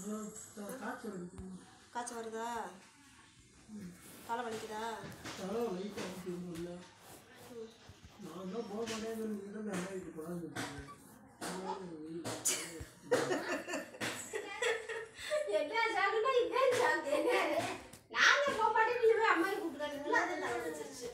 காய்ச்சல் அடிக்குது காய்ச்சல் வருதா தலை வலிக்குதா தலை லைட்டாக அடிக்கணும் இல்லை நான் தான் போக மாட்டேன்னு தான் நல்லா இது கொண்டாந்து என்ன சாப்பிட்டா இதான் சாப்பிட்டேன் நாங்க போக மாட்டேன் நீ போய் அம்மா கூப்பிட்டுருக்கீங்களா அதை தலை வச்சிருச்சு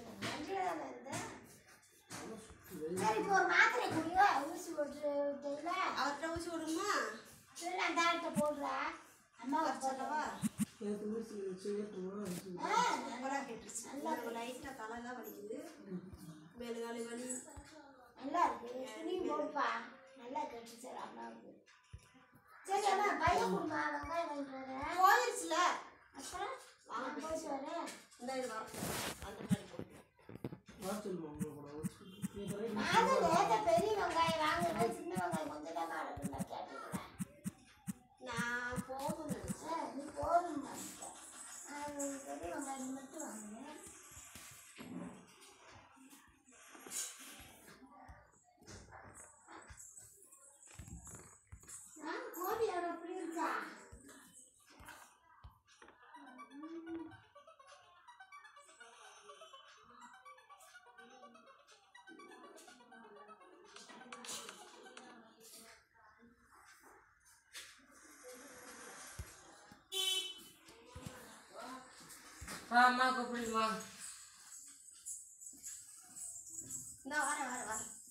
சரி இப்போ ஒரு மாத்திரை குடியோ ஊசி போட்டு விட்டீங்களா அவர்கிட்ட ஊசி விடுமா சரி நான் டாக்டர் போடுறேன் அம்மா சொல்லவா நேற்று ஊசி செய்யட்டுமா சூப்பராக கேட்டுருச்சு நல்லா லைட்டாக தலைலாம் வலிக்குது மேலுகாலி வலி நல்லா இருக்கு துணி போடுப்பா நல்லா கட்டு சார் அம்மாவுக்கு சரி அம்மா பையன் கொடுமா வெங்காயம் வாங்கிட்டு வரேன் போயிருச்சுல அப்புறம் வாங்க போயிட்டு வரேன் இந்த இது வரட்டும் அந்த மாதிரி போட்டு வாசல் வாங்க கூட அது நேற்று பெரிய வெங்காயம் வாங்குறேன் சின்ன வெங்காயம் கொஞ்சம் தான் நடக்குன்னு நான் கேட்டுக்கிறேன் நான் போகணும் நினைச்சேன் ஆ, நீ போதும் அது பெரிய வெங்காயம் மட்டும் வாங்குனேன் ஆ, கோழி யாரோ அப்படி இருக்கா அம்மா கூப்பிடுமா இந்த வரேன் வரேன் வரேன்